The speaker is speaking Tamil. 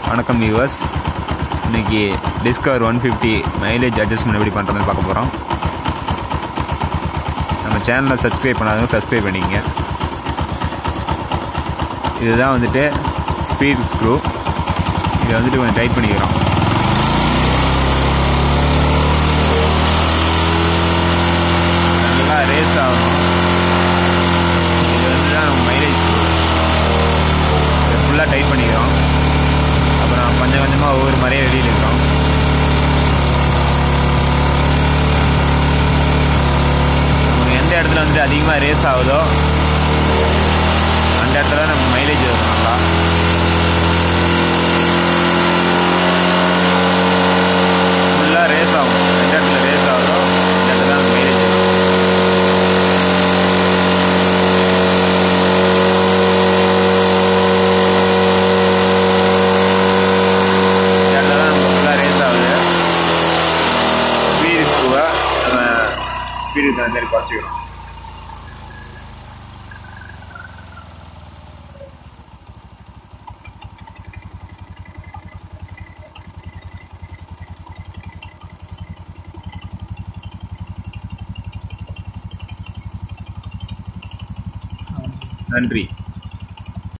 வணக்கம் வியூவர்ஸ் இன்னைக்கு Discover one fifty mileage adjustment எப்படி பண்ணுறதுன்னு பார்க்க போகிறோம் நம்ம சேனலை சப்ஸ்கிரைப் பண்ணாதவங்க சப்ஸ்கிரைப் பண்ணிக்கங்க இதுதான் வந்துட்டு ஸ்பீட் ஸ்க்ரூ இதை வந்துட்டு கொஞ்சம் டைட் பண்ணிக்கிறோம் நல்லா ரேஸ் ஆகணும் இது வந்து தான் மைலேஜ் ஸ்க்ரூ இதை ஃபுல்லாக டைட் பண்ணிக்கிறோம் அப்புறம் கொஞ்சம் கொஞ்சமாக ஒவ்வொரு மாதிரியே வெளியில் இருக்கிறோம் நமக்கு எந்த இடத்துல வந்து அதிகமாக ரேஸ் ஆகுதோ அந்த இடத்துல நம்ம மைலேஜ் வரும் நல்லா ஃபுல்லாக ரேஸ் ஆகும் எந்த இடத்துல ரேஸ் ஆகுதோ அந்த இடத்துல தான் மைலேஜ் வரும் இந்த இடத்துல தான் நமக்கு ஃபுல்லாக ரேஸ் ஆகுது ஸ்பீடு ஸ்க்ரூவை நம்ம ஸ்பீடு தகுந்த மாதிரி குறைச்சிக்கிறோம் நன்றி